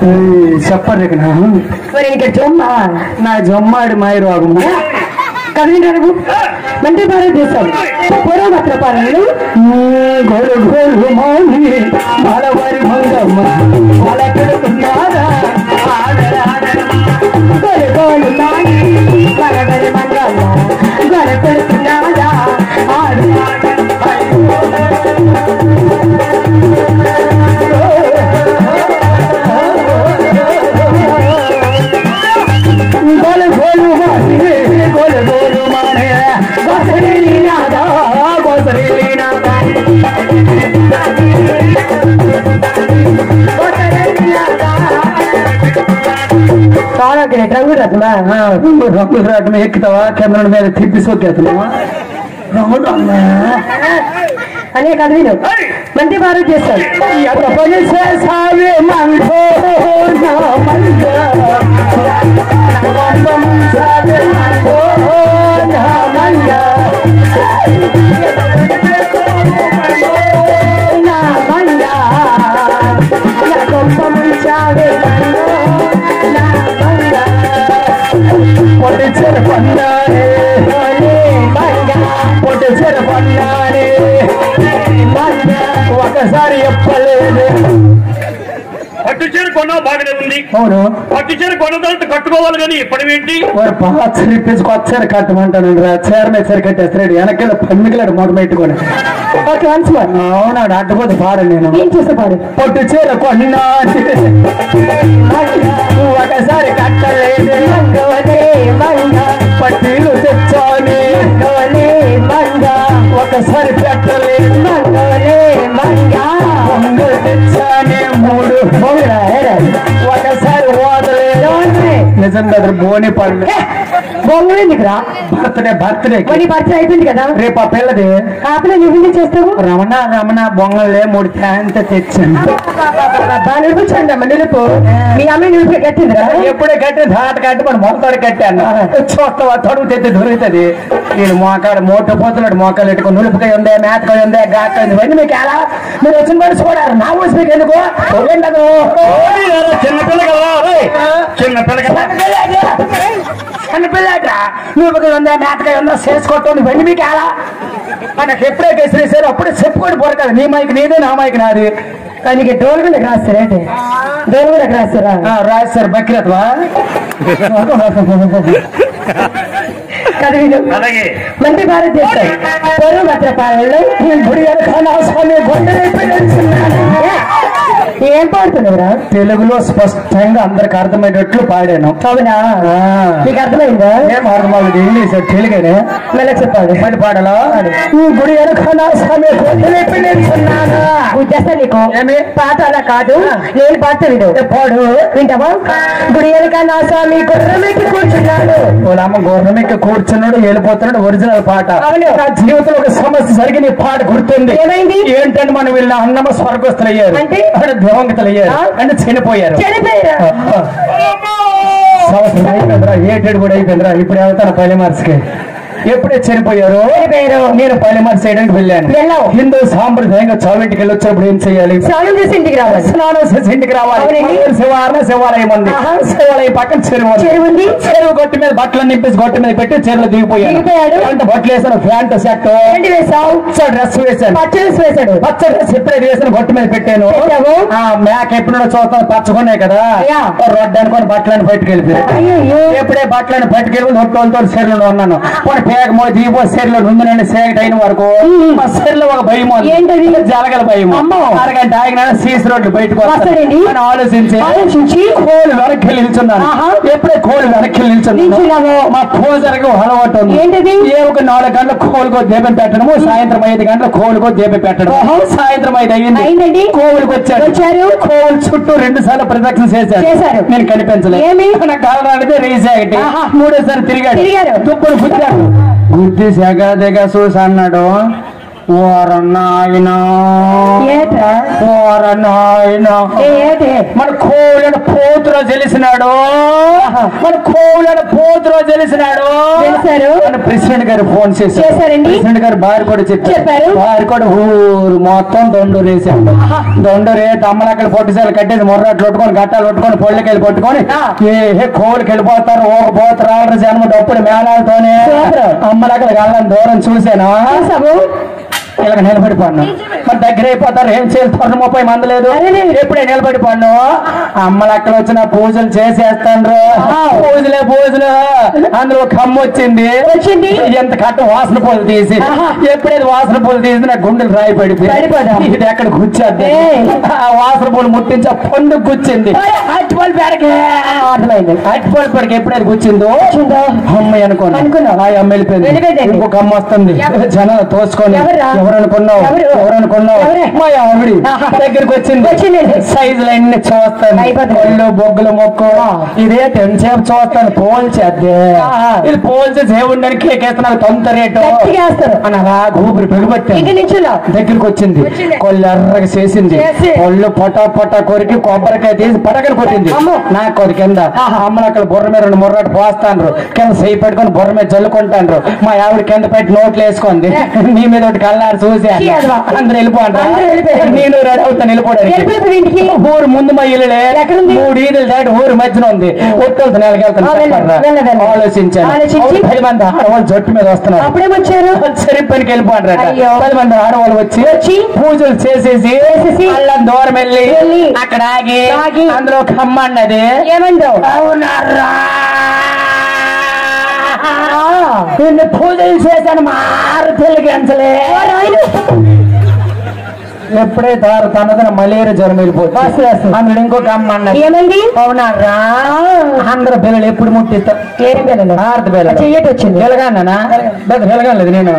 చెప్పరు నా మరి ఇక్కడ చొమ్మ నా జొమ్మాడి మాయ రోగము కదిలినారు మంత్రి పాలన చేస్తాం పూర్వభద్ర పాలనలు గోలు గోలు మాని బాలవారి మంగమ్మ బాల పెడుతున్నారా గొలగోలు మాని గలగల మంగళ గల పెడుతున్నాడా ఆడు గోలు గోలు మాని గోలు గోలు మానే గోసరి నాదా గోసరి నాదా చాలా గ్రేట్ రంగు రత్న రంగు రంగులు రావటం ఎక్కుతావా కెమెరా మీద తిప్పి సోకేస్తున్నావా రంగు రంగు అనే కదిలిను మంత్రి పాలన చేస్తాం ఎంత పని చేసావే మంగో నా మంగ ముంచావే మంగో నా మంగ నా మంగ నా గొప్ప ముంచావే మంగో నా మంగ పొట్టి చెర పన్నారే ఓలే మంగ పొట్టి చెర పన్నారే మంగ ఒకసారి చెప్పలేదు పట్టు చీర కొన్నా బాగానే ఉంది అవును పట్టు చీర కొన్న తర్వాత కట్టుకోవాలి కానీ ఇప్పటివేంటి వారు పాచరి ఇప్పించి కొత్త చీర కట్టమంటాను రా చీర మీద చీర కట్టేస్తాడు వెనకాల పన్నుకలాడు మొదలు పెట్టుకొని ఓకే వన్స్ మోర్ అవునాడు అడ్డపోతే పాడు నేను ఏం చేస్తా పాడు పొట్టు చీర కొన్నా ఒకసారి కట్టలేదు మంగోలే మంగ పట్టీలు తెచ్చాని మంగోలే మంగ ఒకసారి పెట్టలేదు మంగోలే మంగ పొంగులు తెచ్చాని మూడు బొంగురా, ఏరా. ఒకసారి ఓదలేదు ఎవరిది? నిజంగా అది బోని పడలేదు ఏ, బొంగులు ఎందుకురా బర్త్డే బర్త్డే మరి పరిచయం అయిపోయింది కదా రేపు ఆ పిల్లది ఆపిన నువ్వు చేస్తావు రమణ రమణ బొంగలే మూడు ఫ్యాంట్ తెచ్చాను బాగా నిలిపించండి అమ్మ నిలుపు మీ అమ్మ నిలుపు కట్టిందిరా ఎప్పుడే కట్టి ధాట కట్టి మన మొలతాడు కట్టాను చూస్తావా తడుగు తెత్తి దొరుకుతుంది నేను మోకాడు మోట పోతున్నాడు మోకాలు పెట్టుకుని నులుపుకాయ ఉందే మేతకాయ ఉందే గాకాయ ఉంది ఇవన్నీ మీకు ఎలా మీరు వచ్చిన కూడా చూడారు నా ఊసి మీకు ఎందుకు ఉండదు చిన్నపిల్ల కదా ఓయ్. చిన్నపిల్ల కదా చిన్నపిల్లట నులుపుకాయ ఉందే మేతకాయ ఉందా చేసుకోవటం ఇవన్నీ మీకు ఎలా మనకి ఎప్పుడే కేసరేసారు అప్పుడే చెప్పుకొని పోరు కదా నీ మైక్ నీదే నా మైక్ నాది దానికి డోల్ కూడా రాస్తారేంటి డోల్ కూడా రాస్తారా ఆ, రాజు సార్ బక్రత్వా కదా వీళ్ళు అలాగే మంత్రి భారత్ చేస్తారు పొరుగు భద్ర పాలనలో గుడి వెనకాల స్వామి గొడ్డలి ఏం పాడుతున్నావురా తెలుగులో స్పష్టంగా అందరికి అర్థమయ్యేటట్లు పాడాను అవునా ఆ. నీకు అర్థమైందా ఏం అర్థమవుతుంది ఇంగ్లీష్ తెలుగునే మెల్లకి చెప్పాలి మళ్ళీ పాడాలా ఈ గుడి వెనకాల స్వామి గొడ్డలి పిల్లలున్నాను చేస్తా నీకు ఏమి? పాట అలా కాదు నేను పాట విడు పాడు వింటావా గుడి వెనక నా స్వామి గుర్రమెక్కి కూర్చున్నాడు వాళ్ళ అమ్మ గవర్నమెంట్ కూర్చున్నాడు వెళ్ళిపోతున్నాడు ఒరిజినల్ పాట అవును. నా జీవితంలో ఒక సమస్య జరిగి నీ పాట గుర్తుంది ఏమైంది? ఏంటంటే మనం వీళ్ళ అన్నమ్మ స్వర్గస్తులు అయ్యారు అంటే? దేవంగతలు అయ్యారు ఆ? అంటే చనిపోయారు చనిపోయారా సంవత్సరం అయిపోయిందిరా ఏటేడు కూడా అయిపోయిందిరా ఇప్పుడు వెళ్తాను పల్లెమార్స్కి ఎప్పుడే చనిపోయారు చనిపోయారు. నేను పల్లెమార్స్ చేయడానికి వెళ్ళాను వెళ్ళావు. హిందూ సాంప్రదాయంగా చౌవింటికి వెళ్ళి వచ్చినప్పుడు ఏం చేయాలి స్నానం చేసి ఇంటికి రావాలి స్నానం చేసి ఇంటికి రావాలి అవునండి. మంగళ శివాలయం శివాలయం ఉంది ఆహా. శివాలయం పక్కన చెరువు ఉంది. చెరువు ఉంది. చెరువు గొట్టు మీద బట్టలు నింపేసి గొట్టు మీద పెట్టి చెరువులో దిగిపోయాను దిగిపోయాడు. అంటే బట్టలు వేసాను ప్యాంట్ షర్ట్ ఏంటి వేసావు డ్రెస్ వేసాను పచ్చడి వేసాడు పచ్చ డ్రెస్ ఎప్పుడైతే వేసాను గొట్టు మీద పెట్టాను పెట్టావు? ఆ మేక ఎప్పుడో చూస్తాను పచ్చకున్నాయి కదా యా. రొడ్డు అనుకొని బట్టలను పట్టుకెళ్ళిపోయాను అయ్యో ఎప్పుడే బట్టలను పట్టుకెళ్ళి నొట్టోలతో సెర్లో ఉన్నాను పోనీ పేక మో దిగిపో సెర్లో నుండి సేకట్ అయిన వరకు మా సెర్లో ఒక భయం ఉంది. ఏంటది? జలగల భయం అమ్మో. అరగంట ఆగిన సీస్ రోడ్డు బయటకు వస్తాడండి? అని ఆలోచించి ఆలోచించి కోళ్ళు వెనక్కి వెళ్ళి నిల్చున్నాను ఆహా. ఎప్పుడే కోళ్ళు వెనక్కి వెళ్ళి నిల్చున్నాను నిల్చున్నావు. మా కోజరికి అలవాటు ఉంది ఏంటది? ఏ ఒక నాలుగు గంటల కోలుకో దీపం పెట్టడము సాయంత్రం ఐదు గంటల కోలుకో దీపం పెట్టడం ఓహో. సాయంత్రం ఐదు అయ్యింది అయిందండి కోవులకు వచ్చాడు వచ్చారు. కోవులు చుట్టూ రెండు సార్లు ప్రదక్షిణ చేశారు చేశారు. నేను కనిపించలేదు ఏమి? నాకు కావాలంటే రేస్ ఒకటి ఆహా. మూడోసారి తిరిగాడు తిరిగారు. దుబ్బులు గుద్దాడు గుద్ది సెగ దిగ చూసి అన్నాడు ఓరన్నాయనా ఏట్రా ఓరన్నాయనా ఏటి మన కోళ్ళను పోతులో తెలిసినాడు మన కోళ్ళను పోతులో తెలిసినాడు తెలిసారు మన ప్రెసిడెంట్ గారు ఫోన్ చేశారు చేశారండి? ప్రెసిడెంట్ గారు భార్య కూడా చెప్పారు చెప్పారు? భార్య కూడా ఊరు మొత్తం దొండూరు వేసాడు దొండూరు ఏ తమ్మలక్కలు పొట్టిసాలు కట్టేది మొర్రాట్లు కొట్టుకొని గట్టాలు కొట్టుకొని పొళ్ళకెళ్ళి కొట్టుకొని ఆ. ఏ కోళ్ళకి వెళ్ళిపోతారు ఓకపోతారు రాళ్ళ జన్మ డప్పుడు మేళాలతోనే సూపర్. అమ్మలక్కలు వెళ్ళని దూరం చూశాను చూసావు ఇలా నిలబడిపోను మరి దగ్గర అయిపోతారు ఏం చేయాలి తొండ ముప్పై మంది లేదు ఎప్పుడే నిలబడిపోను అమ్మలక్కలు వచ్చిన పూజలు చేసేస్తాండ్రు పూజలే పూజలు అందులో ఒక అమ్మ వచ్చింది వచ్చింది ఎంత కట్ట వాసన పూలు తీసి ఆహా. ఎప్పుడైతే వాసన పూలు తీసి నా గుండెలు రాయి పడిపోదా? పడిపోయి ఇది ఎక్కడ గుచ్చేద్ది ఏయ్. ఆ వాసన పూలు ముట్టించి ఆ పండు గుచ్చింది అట్టిపల్లి పేడకి అర్థమైంది అట్టిపల్లి పేడకి ఎప్పుడైతే గుచ్చిందో వచ్చిందో? అమ్మాయి అనుకోను అనుకున్నావు. ఆ అమ్మ వెళ్ళిపోయింది వెళ్ళిపోయిందండి. ఇంకొక అమ్మ వస్తుంది జనాలు తోసుకొని ఎవరా? ఎవరు అనుకున్నావు ఎవరు? ఎవరు అనుకున్నావు ఎవరే? మా ఆవిడి ఆహా. దగ్గరికి వచ్చింది వచ్చిందండి. సైజులు అన్ని చూస్తాను అయిపోతుంది. ఒళ్ళు బొగ్గులు మొక్కు ఆ. ఇదే ఎంతసేపు చూస్తాను పోల్చేద్దే ఆహా. ఇది పోల్చి దేవుడిని కేకేస్తున్నారు తొంత రేటు గట్టిగా వేస్తారు అని అలా ఊపిరి పెగిపెట్టాను ఇంటి నుంచున్నావు దగ్గరికి వచ్చింది వచ్చింది. కొల్లు ఎర్రగా చేసింది చేసి. కొల్లు పొట పొట కొరికి కొబ్బరికాయ తీసి పటకని కొట్టింది అమ్మో. నా కొద్ది కింద అమ్మలు అక్కడ బుర్ర మీద రెండు ముర్రాటు పోస్తాండ్రు కింద చేయి పెట్టుకొని బుర్ర మీద జల్లుకుంటాండ్రు మా ఆవిడ కింద పెట్టి నోట్లు వేసుకుంది నీ మీద ఒకటి కల్లారు చూసి చీ, అదవా. అందరు వెళ్ళిపోండి అందరూ వెళ్ళిపోయారు. నేను రెడీ అవుతాను వెళ్ళిపోవడానికి వెళ్ళిపోయి ఇంటికి ఊరు ముందు మా ఇల్లులే ఎక్కడుంది? మూడు ఈదులు దాటి ఊరు మధ్యన ఉంది ఒట్టుకెళ్తాను ఆ, వెళ్ళు, నెలకెళ్తాను వెళ్ళు, వెళ్ళు. ఆలోచించాను ఆలోచించి? అవును, పది మంది ఆడవాళ్ళు జట్టు మీద వస్తున్నారు అప్పుడేమొచ్చారు చెరిపనికి వెళ్ళిపోండి అయ్యో. పది మంది ఆడవాళ్ళు వచ్చి వచ్చి పూజలు చేసేసి చేసేసి అల్లం దూరం వెళ్ళి వెళ్ళి అక్కడ ఆగి ఆగి అందులో కమ్మ అన్నది ఏమందో అవునర్రా నిన్ను పూజలు చేశాను మారు తెలుగించలే ఎప్పుడైతే ఆరు తనదన మలేరియా జ్వరం వెళ్ళిపోతుంది అందులో ఇంకొక అమ్మ అన్నది ఏమంది అవునర్రా అందరు పిల్లలు ఎప్పుడు ముట్టిస్తారు ఏం పిల్లలు భారత పిల్లలు చెయ్యటి వచ్చింది వెలగానా వెలగలేదు నేను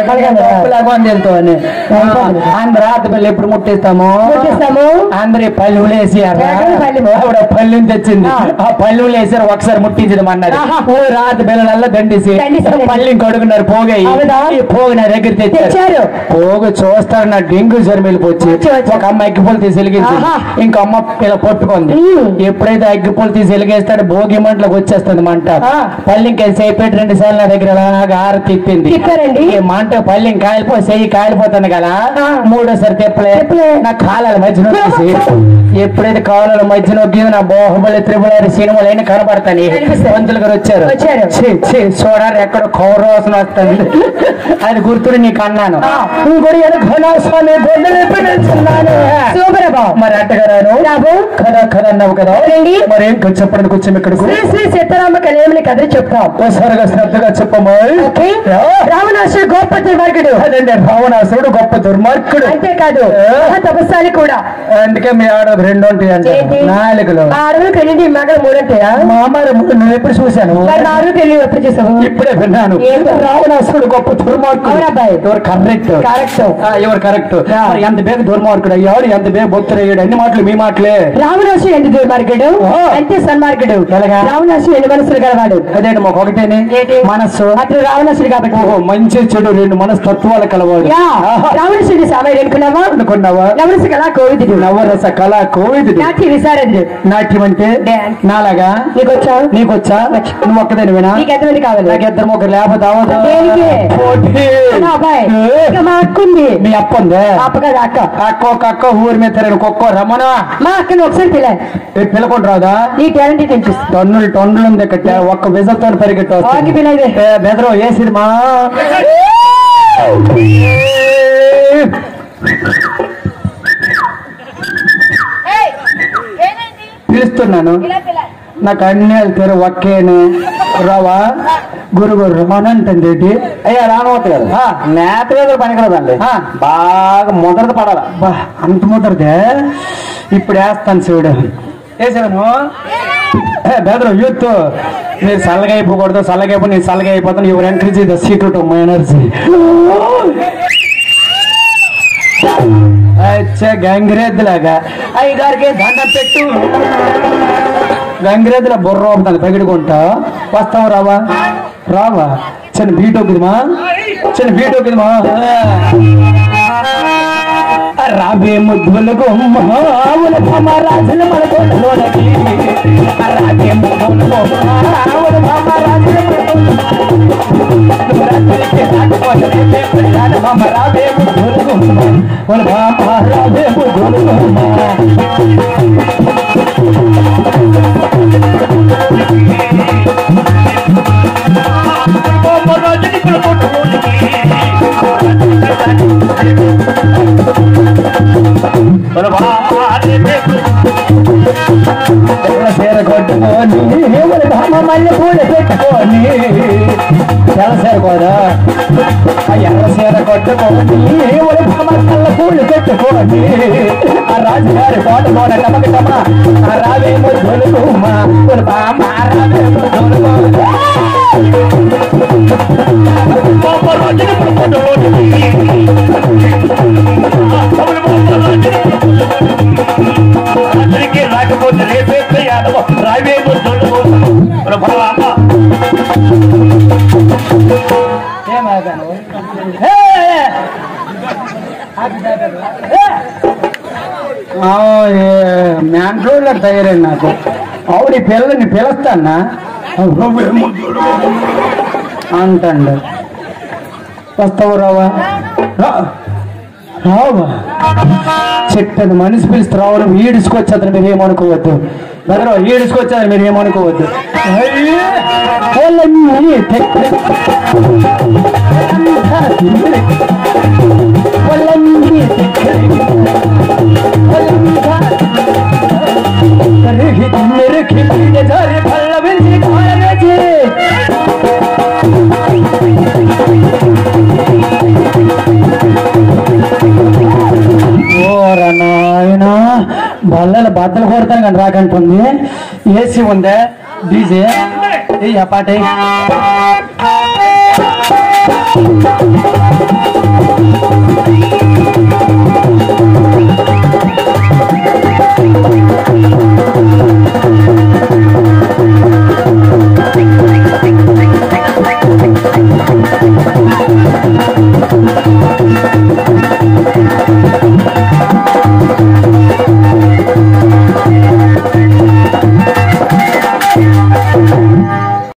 తెలుతామని అందరు రాత పిల్లలు ఎప్పుడు ముట్టిస్తాము ముట్టిస్తాము. అందరి పళ్ళు వేసారు ఎక్కడ పళ్ళెము? ఆవిడ పళ్ళుని తెచ్చింది ఆ. ఆ పళ్ళు వేసారు ఒకసారి ముట్టించడం అన్నది ఆహా. ఓ రాత పిల్లలల్లా దండిసి దండిసి. పళ్ళి కడుగున్నారు పోగయి అవునా? ఈ పోగు నా దగ్గర తెచ్చారు తెచ్చారు. పోగు చూస్తారు నా డెంగ్యూ జ్వరం వెళ్ళిపోవచ్చు వచ్చి, వచ్చి. ఒక అమ్మ అగ్గిపూలు తీసి వెలిగించి ఆహా. ఇంకో అమ్మ పిల్ల కొట్టుకుంది ఉమ్. ఎప్పుడైతే అగ్గిపూలు తీసి వెలిగేస్తాడు భోగి మంటలకు వచ్చేస్తుంది మంట ఆ. పల్లి ఇంకా సేపెట్టి రెండు సార్లు నా దగ్గర అలాగా ఆర తిప్పింది తిప్పారండి? ఈ మంట పల్లి ఇంకా కాలిపో చెయ్యి కాలిపోతుంది కదా ఆ. మూడోసారి తిప్పలే తిప్పలే. నా కాలాల మధ్య నొక్కేసి ఎప్పుడైతే కాలాల మధ్య నొక్కింది నా బాహుబలి త్రిపులారి సినిమాలు అయినా కనబడతాయి కనిపిస్తాయి. పంతులు గారు వచ్చారు వచ్చారు. ఛీ, ఛీ, చూడాలి ఎక్కడ కౌరవాసన వస్తుంది అది గుర్తుడు నీకు అన్నాను ఆ. ఇంకోటి ఏదో ఘనాస్వామి బొడ్డలు ఎప్పుడు నిల్చున్నాను. సూపర్ బాబు మరి అట్టగారాను బాబు కదా కదా అన్నావు కదా అవునండి. మరేం చెప్పండి కూర్చోం ఇక్కడకు శ్రీ శ్రీ సీతారామ కళ్యాణి కథ చెప్తాం ఒకసారిగా శ్రద్ధగా చెప్పమ్మా ఓకే రావణాసుడు గొప్ప దుర్మార్గుడు అదండి రావణాసురుడు గొప్ప దుర్మార్గుడు అంతేకాదు మహా తపస్సాలి కూడా అందుకే మీ ఆడ రెండు ఉంటాయి అంటే ఏంటి? నాలుగులు ఆ అడవులు కళ్యాణి మగలు మూడంటాయా మా మరి నువ్వు ఎప్పుడు చూశాను మరి నాలుగు కళ్యాణి ఎప్పుడు చేసావు ఇప్పుడే విన్నాను ఏంటో? రావణాసురుడు గొప్ప దుర్మార్గుడు అవునా అబ్బాయి? ఎవరు కరెక్ట్ Correct. ఎవరు కరెక్ట్ Yeah. మరి ఎంత బేగ దుర్మార్గుడు అయ్యాడు ఎంత బేగ భక్తుడయ్యాడు అన్ని మాటలు మీ మాటలే రావణాసుడు ఎంత దుర్మార్గుడు ఓ. అంతే సన్మార్గుడు ఎలాగా? రావణాసుడు ఎన్ని మనసులు గలవాడు అదేంటి మాకు ఒకటేనే ఏంటి? మనస్సు అతను రావణాసుడు కాబట్టి ఓహో మంచి చెడు రెండు మనస్తత్వాలు కలవాడు యా ఆహా. రావణాసుడి సామాయి అనుకున్నావా అనుకున్నావా నవరస కళా కోవిదుడు నవరస కళ కోవిదుడు నాట్య విశారదు నాట్యం అంటే Dance. నాలాగా నీకొచ్చా నీకొచ్చా నువ్వు ఒక్కదాని వినా నీకు ఎంతమంది కావాలి నాకు ఇద్దరు ముగ్గురు లేకపోతే అవ్వదు. దేనికి? పోటీ. అన్నా అబ్బాయి ఏ? ఇక మా అక్క ఉంది మీ అప్ప ఉందే అప్ప కాదు అక్క అక్కో కక్కో ఊరి మీద తిరగని కుక్కో రమ్మనా మా అక్కని ఒకసారి పిల్ల పిల్లకొని రాదా నీ టాలెంట్ నేను చూస్తా టన్నులు టన్నులు ఉంది ఇక్కడ ఒక్క విజలతో పరిగెట్టు ఆకి పిల్ల ఇదే. బెదరు వేసిది మా పిలుస్తున్నాను నాకు అన్ని వెళ్తారు ఒక్కేనే రావా గురుగురు రమానంటుంది ఏంటి అయ్యా రామవతి గారు నేత మీద పనికిరదండి ఆ. బాగా ముద్రత పడాల బా అంత ముదరదే ఇప్పుడు వేస్తాను చూడు వేసాను బెదరు యూత్ మీరు చల్లగా అయిపోకూడదు చల్లగా అయిపో నేను చల్లగా అయిపోతాను your encourage the secret of my energy అచ్చా గంగిరెద్దు లాగా అయ్యగారికి దండం పెట్టు గంగిరెద్దుల బుర్ర అవుతుంది పగిడుకుంటా వస్తావు రావా రావా చిన్న బీట్ ఒక్కదిమా చిన్న బీట్ ఒక్కదిమా రాబే ముద్దుల గుమ్మ ఆవుల భామ రాజుల మనకొండలోనకి రాబే ముద్దుల గుమ్మ ఆవుల భామ రాజుల మనకొండలోనకి రాబే ముద్దుల గుమ్మ ఆవుల భామ రాబే ముద్దుల గుమ్మ తెల్ల సీర కొట్టుకొని ఎవరి భామ మళ్ళీ పూల పెట్టుకొని తెల్ల సీర కూడా ఆ ఎర్ర సీర కొట్టుకొని ఎవరి భామ కళ్ళ పూలు పెట్టుకొని ఆ రాజుగారి కోట కోట టమక టమ ఆ రావే ముద్దులు మా ఒక భామ రావే ముద్దులు రాకపోతే రేపే యాదవ రావే ముద్దులు ప్రభావ మ్యాంట్రోళ్ళ తయారండి నాకు అవును ఈ పిల్లని పిలుస్తానా అంటండు వస్తావు రావా రా. రావా చెట్టని మనిషి పిలిస్తే రావడం ఈడుచుకొచ్చేదని మీరు ఏమనుకోవద్దు బెదరో ఈడుచుకొచ్చేదని మీరు ఏమనుకోవద్దు అయ్యే, వాళ్ళన్నీ తెక్క- వాళ్ళన్నీ తెక్క- కరిగి తిమ్మిరికి పీడ జారి పళ్ళ విరిచి కాలవేచి ఓర నాయన బల్లలు బద్దలు కొడతాను కానీ రాకంటుంది ఏసీ ఉందే డీజే ఏ పాట